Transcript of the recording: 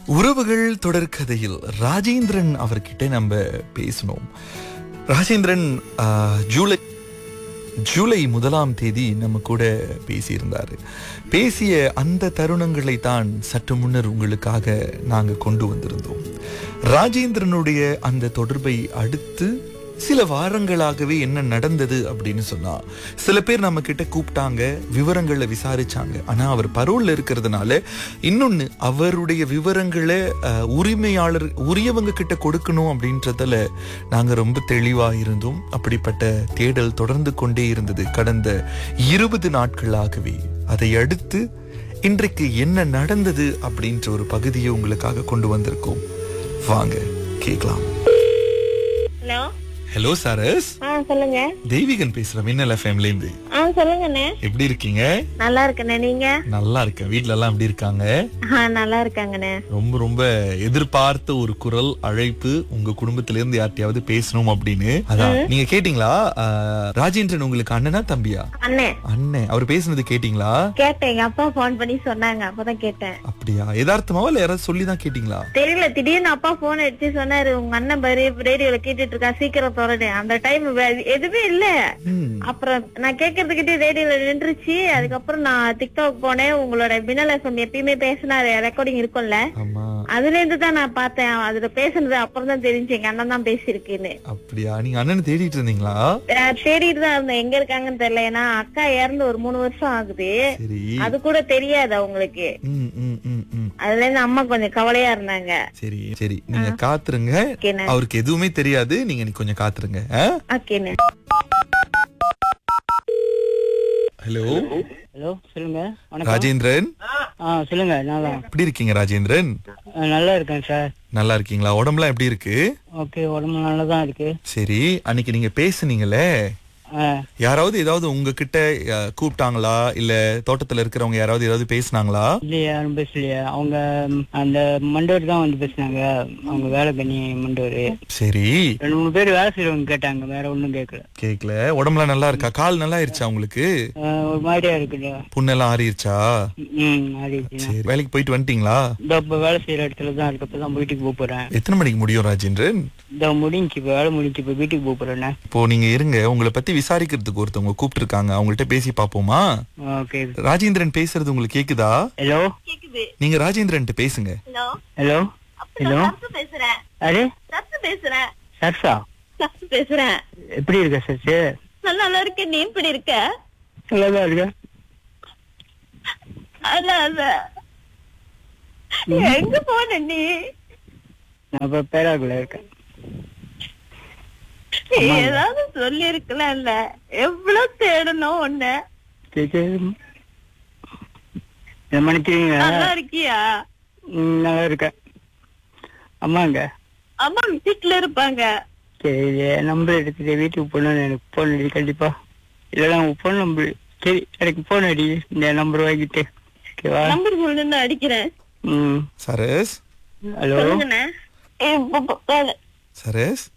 உறவுகள் தொடர்கதையில் ராஜேந்திரன் அவர்கிட்ட நம்ம பேசணும் ராஜேந்திரன் ஆ, ஜூலை ஜூலை முதலாம் தேதி நம்ம கூட பேசியிருந்தாரு பேசிய அந்த தருணங்களை தான் சற்று முன்னர் உங்களுக்காக நாங்க கொண்டு வந்திருந்தோம் ராஜேந்திரனுடைய அந்த தொடர்பை அடுத்து சில வாரங்களாகவே என்ன நடந்தது அப்படின்னு சொன்னா சில பேர் நம்ம கிட்ட கூப்பிட்டாங்க விவரங்களை விசாரிச்சாங்க ஆனா அவர் பரோல்ல இருக்கிறதுனால இன்னொன்னு அவருடைய விவரங்களை அஹ், உரிமையாளர் உரியவங்க கிட்ட கொடுக்கணும் அப்படின்றதுல நாங்க ரொம்ப தெளிவா இருந்தோம் அப்படிப்பட்ட தேடல் தொடர்ந்து கொண்டே இருந்தது கடந்த இருபது நாட்களாகவே அதை அடுத்து இன்றைக்கு என்ன நடந்தது அப்படின்ற ஒரு பகுதியை உங்களுக்காக கொண்டு வந்திருக்கோம் வாங்க கேட்கலாம் ஹலோ ஹலோ சாரஸ் ஆ சொல்லுங்க தெய்வீகன் பேசுறேன் மின்னல் எஃப்எம்ல இருந்து ஆ சொல்லுங்கண்ணே எப்படி இருக்கீங்க நல்லா இருக்கண்ணே நீங்க நல்லா இருக்கேன் வீட்ல எல்லாம் எப்படி இருக்காங்க ஆ நல்லா இருக்காங்கண்ணே ரொம்ப ரொம்ப எதிர்பார்த்த ஒரு குரல் அழைப்பு உங்க குடும்பத்தில இருந்து யார்ட்டையாவது பேசணும் அப்படின்னு அதான் நீங்க கேட்டீங்களா ஆஹ், ராஜேந்திரன் உங்களுக்கு அண்ணனா தம்பியா அண்ணே அண்ணன் அவர் பேசுனது கேட்டீங்களா கேட்டேன் எங்க அப்பா போன் பண்ணி சொன்னாங்க அப்பதான் கேட்டேன் அப்படியா யதார்த்தமாவா இல்ல யாராவது சொல்லி தான் கேட்டீங்களா தெரியல திடீர்னு அப்பா போன் எடுத்து சொன்னாரு உங்க அண்ணன் பாரு ரேடியோல கேட்டுட்டு இருக்கா சீக்கிரம் தொடரு அந்த டைம் எதுவுமே இல்ல ம், அப்புறம் நான் கேக்குறதுக்கிட்டே ரேடியோல நின்றுச்சு அதுக்கப்புறம் நான் டிக்டாக் போனேன் உங்களோட மின்னல் எஃப்எம் எப்பயுமே பேசினாரு ரெக்கார்டிங் இருக்கும்ல ஆமா அதுல இருந்து தான் நான் பார்த்தேன் அதுல பேசுனது அப்புறம் தான் தெரிஞ்சு எங்க அண்ணன் தான் பேசியிருக்குன்னு அப்படியா நீங்க அண்ணனை தேடிட்டு இருந்தீங்களா அஹ் தேடிட்டு தான் இருந்தேன் எங்க இருக்காங்கன்னு தெரியல ஏன்னா அக்கா இறந்து ஒரு மூணு வருஷம் ஆகுது சரி அது கூட தெரியாது அவங்களுக்கு ம் ம் ம் ம் அதுல இருந்து அம்மா கொஞ்சம் கவலையா இருந்தாங்க சரி சரி நீங்க காத்துருங்க ஓகேண்ணே அவருக்கு எதுவுமே தெரியாது நீங்க இன்னைக்கு கொஞ்சம் காத்துருங்க ஹலோ ஓகேண்ணே ஹலோ ஹலோ சொல்லுங்க வணக்கம் ராஜேந்திரன் ஆ சொல்லுங்க நான் தான் எப்படி இருக்கீங்க ராஜேந்திரன் ஆ, நல்லா இருக்கேன் சார் நல்லா இருக்கீங்களா உடம்புலாம் எப்படி இருக்கு ஓகே உடம்பு நல்லா தான் இருக்கு சரி அன்னைக்கு நீங்க பேசுனீங்களே ஆ யாராவது ஏதாவது உங்ககிட்ட அஹ், கூப்பிட்டாங்களா இல்ல தோட்டத்துல இருக்கிறவங்க யாராவது ஏதாவது பேசுனாங்களா இல்லையா யாரும் பேசலையா அவங்க ம், அந்த மண்டோர் தான் வந்து பேசினாங்க அவங்க வேலை பண்ணி மண்டோர் சரி ரெண்டு மூணு பேர் வேலை செய்யறவங்க கேட்டாங்க வேற ஒண்ணும் கேட்கல கேக்கல உடம்புலாம் நல்லா இருக்கா கால் நல்லா ஆயிருச்சா உங்களுக்கு ஆ, ஒரு மாதிரியா இருக்குல்ல புண்ணெல்லாம் ஆறிருச்சா ம் ஆடிச்சுண்ணா சரி வேலைக்கு போயிட்டு வந்துட்டீங்களா இந்த இப்ப வேலை செய்யற இடத்துல தான் இருக்கு இப்பதான் வீட்டுக்கு போக போறேன் எத்தனை மணிக்கு முடியும் ராஜேந்திரன் இந்த முடிஞ்சு இப்ப வேலை முடிஞ்சு இப்ப வீட்டுக்கு போக போறேண்ணே இப்போ நீங்க இருங்க உங்களை பத்தி விசாரிக்கிறதுக்கு ஒருத்தவங்க கூப்பிட்டு இருக்காங்க அவங்கள்ட்ட பேசி பாப்போமா ஓகே ராஜேந்திரன் பேசுறது உங்களுக்கு கேக்குதா ஹலோ கேக்குது நீங்க ராஜேந்திரன் பேசுங்க ஹலோ ஹலோ ஹலோ சத்து பேசுறேன் அரே சத்து பேசுறேன் சர்ஷா சத்து பேசுறேன் எப்படி இருக்க சர்ச்சு நான் நல்லா இருக்கேன் நீ இப்படி இருக்க நல்லா தான் இருக்க அல்ல அல்ல எங்க போன நீ நான் இப்ப பேராக்குள்ள இருக்கேன் நீ ஏதாவது சொல்லி இருக்கலாம்ல எவ்வளவு தேடணும் உன்ன சரி சரி என்ன மன்னிக்கிறீங்க நல்லா இருக்கியா ம், நல்லா இருக்கேன் அம்மாங்க அம்மா வீட்டுல இருப்பாங்க சரி என் நம்பர் எடுத்துட்டு வீட்டுக்கு போகணும்னு எனக்கு போன் அடி கண்டிப்பா இல்லைன்னா உங்க போன் நம்பர் சரி எனக்கு போன் அடி இந்த நம்பர் வாங்கிட்டு ஓகேவா நம்பர் சொல்லணும்னு அடிக்கிறேன் ம் சரஸ் ஹலோ சொல்லுங்கண்ணே ஏய், ப- ப- வேலை. சரஸ்